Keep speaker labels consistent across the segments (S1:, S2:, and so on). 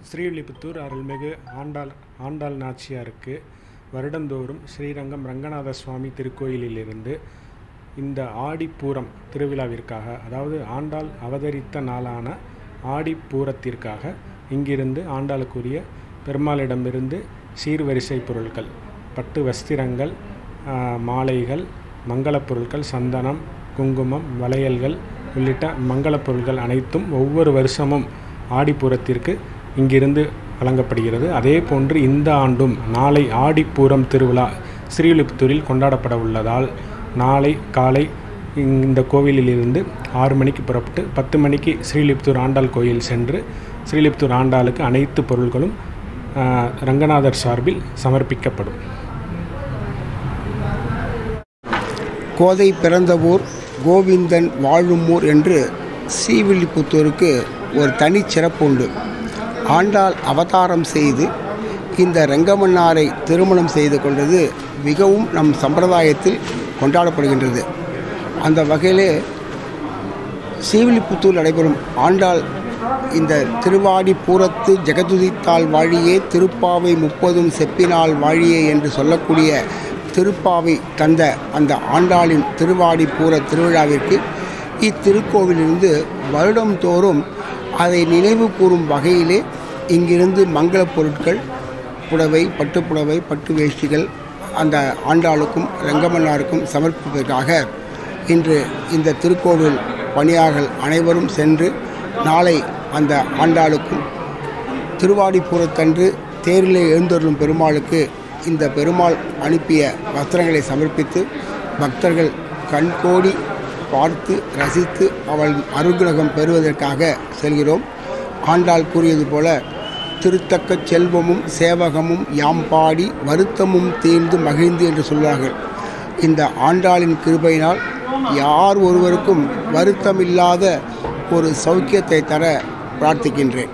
S1: ஸ்ரீவில்லிபுத்தூர் அருள்மிகு ஆண்டாள் ஆண்டாள் நாச்சியாருக்கு வருடந்தோறும் ஸ்ரீரங்கம் ரங்கநாத சுவாமி திருக்கோயிலிலிருந்து இந்த ஆடிப்பூரம் திருவிழாவிற்காக அதாவது ஆண்டாள் அவதரித்த நாளான ஆடிப்பூரத்திற்காக இங்கிருந்து ஆண்டாளுக்குரிய பெருமாளிடமிருந்து சீர்வரிசை பொருட்கள் பட்டு வஸ்திரங்கள் ஆஹ், மாலைகள் மங்களப் பொருட்கள் சந்தனம் குங்குமம் வளையல்கள் உள்ளிட்ட மங்களப் பொருட்கள் அனைத்தும் ஒவ்வொரு வருஷமும் ஆடிப்பூரத்திற்கு இங்கிருந்து வழங்கப்படுகிறது அதே போன்று இந்த ஆண்டும் நாளை ஆடிப்பூரம் திருவிழா ஸ்ரீவில்லிபுத்தூரில் கொண்டாடப்பட உள்ளதால் நாளை காலை இந்த கோவிலிலிருந்து ஆறு மணிக்கு புறப்பட்டு பத்து மணிக்கு ஸ்ரீலிப்தூர் ஆண்டாள் கோயில் சென்று ஸ்ரீலிப்தூர் ஆண்டாளுக்கு அனைத்து பொருட்களும் ஆஹ், ரங்கநாதர் சார்பில் சமர்ப்பிக்கப்படும்
S2: கோதை பிறந்த ஊர் கோவிந்தன் வாழும் ஊர் என்று ஸ்ரீவில்லிபுத்தூருக்கு ஒரு தனிச் சிறப்பு உண்டு ஆண்டாள் அவதாரம் செய்து இந்த ரெங்கமன்னாரை திருமணம் செய்து கொண்டது மிகவும் நம் சம்பிரதாயத்தில் கொண்டாடப்படுகின்றது அந்த வகையிலே ஸ்ரீவில்லிபுத்தூர் நடைபெறும் ஆண்டாள் இந்த திருவாடி பூரத்து ஜெகதுதித்தால் வாழியே திருப்பாவை முப்பதும் செப்பினால் வாழியே என்று சொல்லக்கூடிய திருப்பாவை தந்த அந்த ஆண்டாளின் திருவாடி பூர திருவிழாவிற்கு இத்திருக்கோவிலிருந்து வருடந்தோறும் அதை நினைவு கூறும் வகையிலே இங்கிருந்து மங்களப் பொருட்கள் புடவை பட்டுப்புடவை பட்டு வேஷ்டிகள் அந்த ஆண்டாளுக்கும் ரங்கமன்னாருக்கும் சமர்ப்பிப்பதற்காக இன்று இந்த திருக்கோவில் பணியாளர்கள் அனைவரும் சென்று நாளை அந்த ஆண்டாளுக்கும் திருவாடிப்பூரத்தன்று தேரிலே எழுந்தருளும் பெருமாளுக்கு இந்த பெருமாள் அனுப்பிய வஸ்திரங்களை சமர்ப்பித்து பக்தர்கள் கண்கோடி பார்த்து ரசித்து அவள் அனுகிரகம் பெறுவதற்காக செல்கிறோம் ஆண்டாள் கூறியது போல திருத்தக்க செல்வமும் சேவகமும் யாம் பாடி வருத்தமும் தீர்ந்து மகிழ்ந்து என்று சொல்வார்கள் இந்த ஆண்டாளின் கிருபையினால் யார் ஒருவருக்கும் வருத்தமில்லாத ஒரு சௌக்கியத்தை தர பிரார்த்திக்கின்றேன்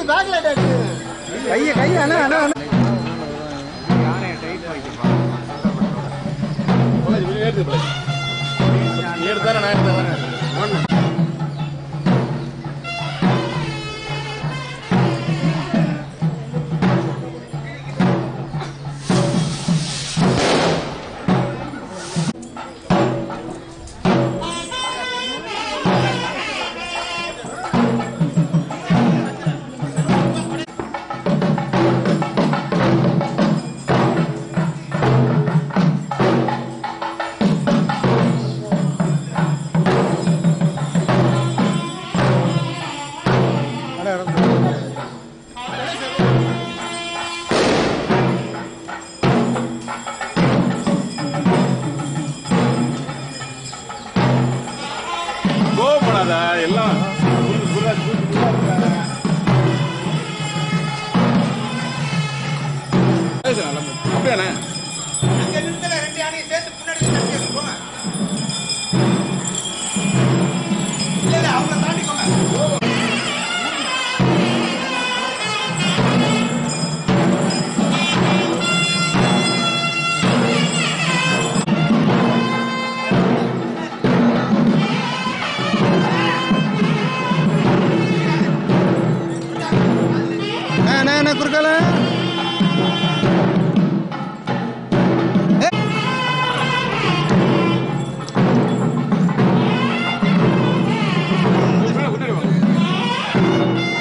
S2: கையை கையை அண்ணா அண்ணா அண்ணா
S3: கோவப்படாத எல்லாம் புல்லு புல்லா தூக்கி புல்லா இருக்காத. பேசுறேன் நம்ம. அப்படியாண்ணே
S2: அண்ணா அண்ணா குறுக்கால
S3: முன்னாடி வாங்க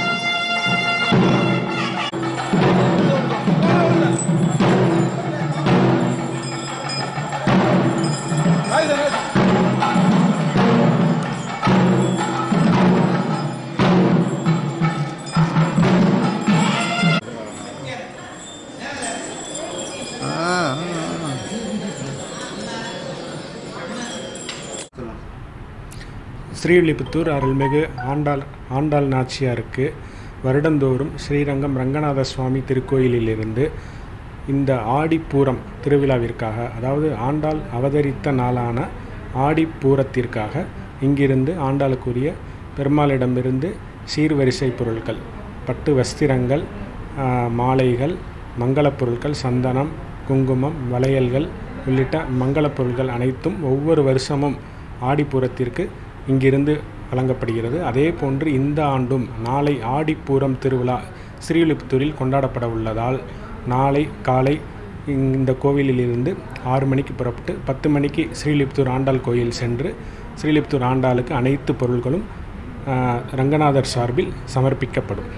S1: ஸ்ரீவில்லிபுத்தூர் அருள்மிகு ஆண்டாள் ஆண்டாள் நாச்சியாருக்கு வருடந்தோறும் ஸ்ரீரங்கம் ரங்கநாத சுவாமி திருக்கோயிலிலிருந்து இந்த ஆடிப்பூரம் திருவிழாவிற்காக அதாவது ஆண்டாள் அவதரித்த நாளான ஆடிப்பூரத்திற்காக இங்கிருந்து ஆண்டாளுக்குரிய பெருமாளிடமிருந்து சீர்வரிசை பொருட்கள் பட்டு வஸ்திரங்கள் ஆ, மாலைகள் மங்களப் பொருட்கள் சந்தனம் குங்குமம் வளையல்கள் உள்ளிட்ட மங்களப் பொருட்கள் அனைத்தும் ஒவ்வொரு வருஷமும் ஆடிப்பூரத்திற்கு இங்கிருந்து வழங்கப்படுகிறது அதே போன்று இந்த ஆண்டும் நாளை ஆடிப்பூரம் திருவிழா ஸ்ரீவில்லிபுத்தூரில் கொண்டாடப்பட உள்ளதால் நாளை காலை இந்த கோவிலிலிருந்து ஆறு மணிக்கு புறப்பட்டு பத்து மணிக்கு ஸ்ரீலிப்தூர் ஆண்டாள் கோயில் சென்று ஸ்ரீலிப்தூர் ஆண்டாளுக்கு அனைத்து பொருட்களும் ஆ, ரங்கநாதர் சார்பில் சமர்ப்பிக்கப்படும்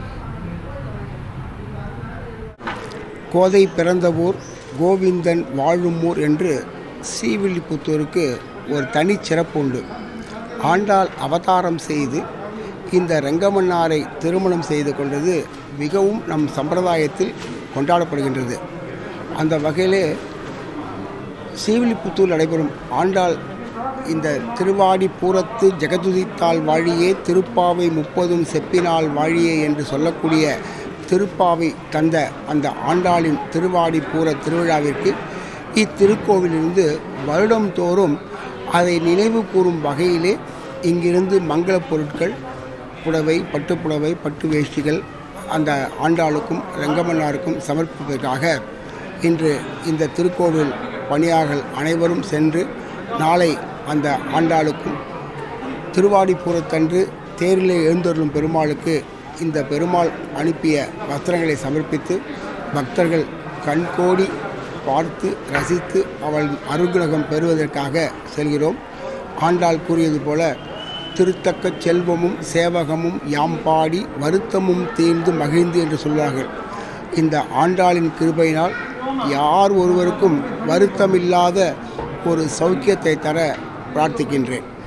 S2: கோதை பிறந்த ஊர் கோவிந்தன் வாழும் ஊர் என்று ஸ்ரீவில்லிபுத்தூருக்கு ஒரு தனிச் சிறப்பு உண்டு ஆண்டாள் அவதாரம் செய்து இந்த ரெங்கமன்னாரை திருமணம் செய்து கொண்டது மிகவும் நம் சம்பிரதாயத்தில் கொண்டாடப்படுகின்றது அந்த வகையிலே ஸ்ரீவில்லிபுத்தூர் நடைபெறும் ஆண்டாள் இந்த திருவாடி பூரத்து ஜெகதுதித்தால் வாழியே திருப்பாவை முப்பதும் செப்பினால் வாழியே என்று சொல்லக்கூடிய திருப்பாவை தந்த அந்த ஆண்டாளின் திருவாடி பூர திருவிழாவிற்கு இத்திருக்கோவிலிருந்து வருடம்தோறும் அதை நினைவு கூறும் வகையிலே இங்கிருந்து மங்களப் பொருட்கள் புடவை பட்டுப்புடவை பட்டு வேஷ்டிகள் அந்த ஆண்டாளுக்கும் ரங்கமன்னாருக்கும் சமர்ப்பிப்பதற்காக இன்று இந்த திருக்கோவில் பணியாளர்கள் அனைவரும் சென்று நாளை அந்த ஆண்டாளுக்கும் திருவாடிப்பூரத்தன்று தேரிலே எழுந்தருளும் பெருமாளுக்கு இந்த பெருமாள் அனுப்பிய வஸ்திரங்களை சமர்ப்பித்து பக்தர்கள் கண்கோடி பார்த்து ரசித்து அவள் அனுகிரகம் பெறுவதற்காக செல்கிறோம் ஆண்டாள் கூறியது போல திருத்தக்க செல்வமும் சேவகமும் யாம் பாடி வருத்தமும் தீர்ந்து மகிழ்ந்து என்று சொல்வார்கள் இந்த ஆண்டாளின் கிருபையினால் யார் ஒருவருக்கும் வருத்தமில்லாத ஒரு சௌக்கியத்தை தர பிரார்த்திக்கின்றேன்